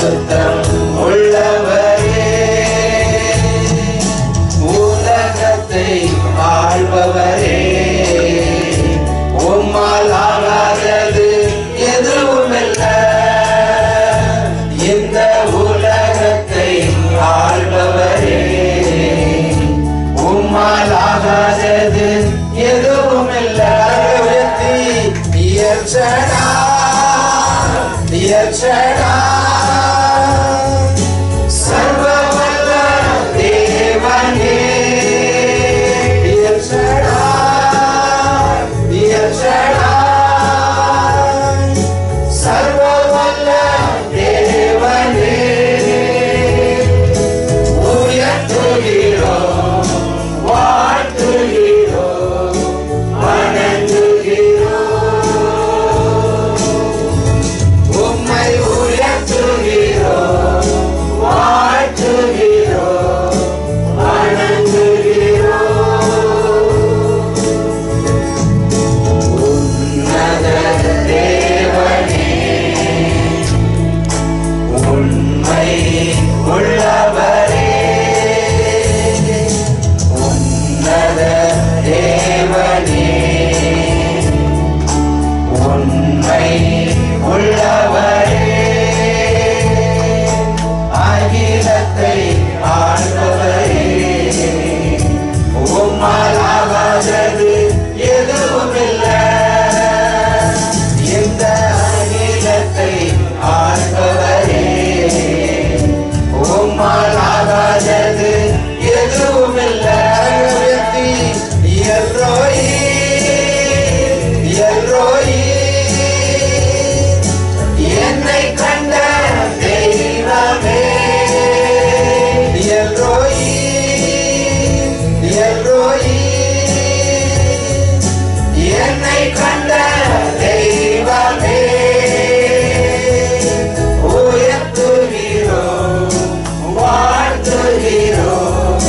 பரிசுத்தம் உள்ளவரே உலகத்தை ஆள்பவரே உம்மால் ஆகாதது எதுவுமில்ல இந்த உலகத்தை ஆள்பவரே உம்மால் ஆகாதது எதுவுமில்ல உயர்த்தி இயற்சடா இயற்சடா சர்வவல்ல தேவனே இயற்சடா இயற்சடா சர்வவல்ல தேவனே உயர்த்துகிறோம் வாழ்த்துகிறோம் வணங்குகிறோம் உம்மை உயர்த்துகிறோம் வாழ்த்துகிறோம் வணங்குகிறோம் உன்னத தேவனே உண்மை உள்ளவரே உன்னத தேவனே உண்மை உள்ளவரே அகிலத்தை ஆள்பவரே உம்மாலாகாதது எதுவுமில்லை இந்த அகிலத்தை ஆள்பவரே உம்மாலாகாதது எதுவுமில்லை உயர்த்தி எல்ரோயி எல்ரோயி என்னை கண்ட தெய்வமே எல்ரோயி எல்ரோயி என்னை கண்ட தெய்வமே உயர்த்துகிறோம் வாழ்த்துகிறோம்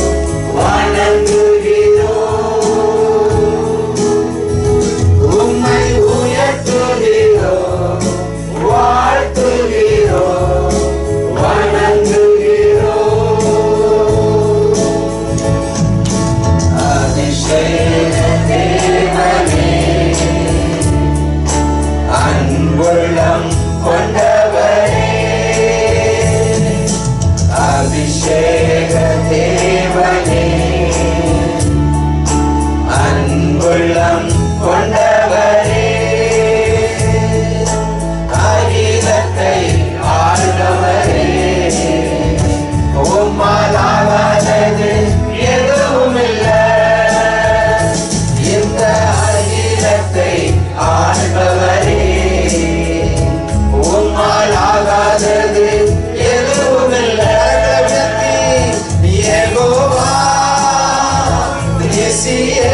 வணங்குகிறோம் உம்மை உயர்த்துகிறோம் வாழ்த்துகிறோம் வணங்குகிறோம் அதிசய தேவனே அன்புள்ளம் கொண்டவரே அபிஷேக தேவனே அன்புள்ளம் கொண்டவரே அகிலத்தை ஆள்பவரே உம்மாலாகாதது எதுவுமில்லை இந்த அகிலத்தை ஆள்பவரே உம்மால் ஆகாதது எதுவுமில்லை யெகோவா நிசியே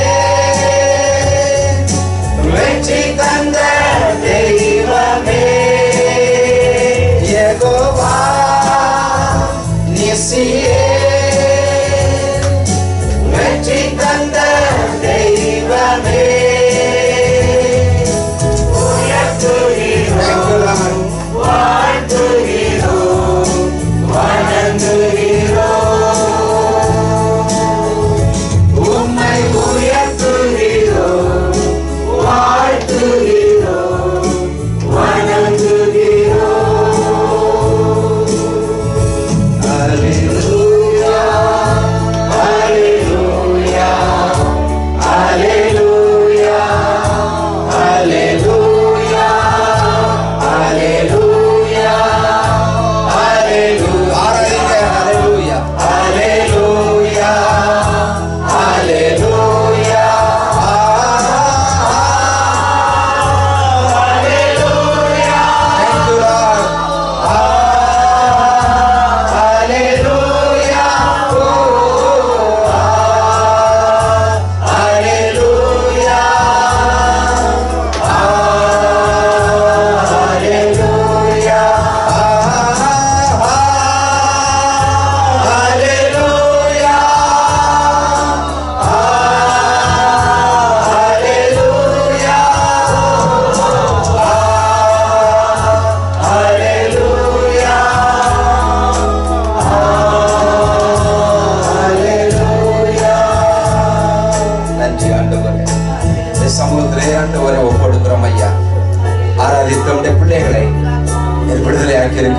வெற்றி தந்த தெய்வமே யெகோவா நிசியே வெற்றி தந்த தெய்வமே உயர்த்துகிறோம் வாழ்த்துகிறோம் வணங்குகிறோம் உம்மை உயர்த்து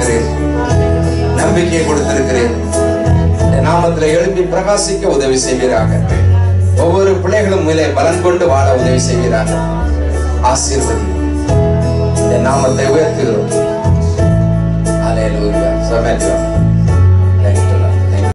கொடுத்திருக்கிறேன் நம்பிக்கையை கொடுத்திருக்கிறேன் என் நாமத்துல எழுப்பி பிரகாசிக்க உதவி செய்வீராக ஒவ்வொரு பிள்ளைகளும் மேலே பலன் கொண்டு வாழ உதவி செய்வீராக ஆசீர்வதி என் நாமத்தை உயர்த்துகிறோம் அலையலூயா சமேத்துவம்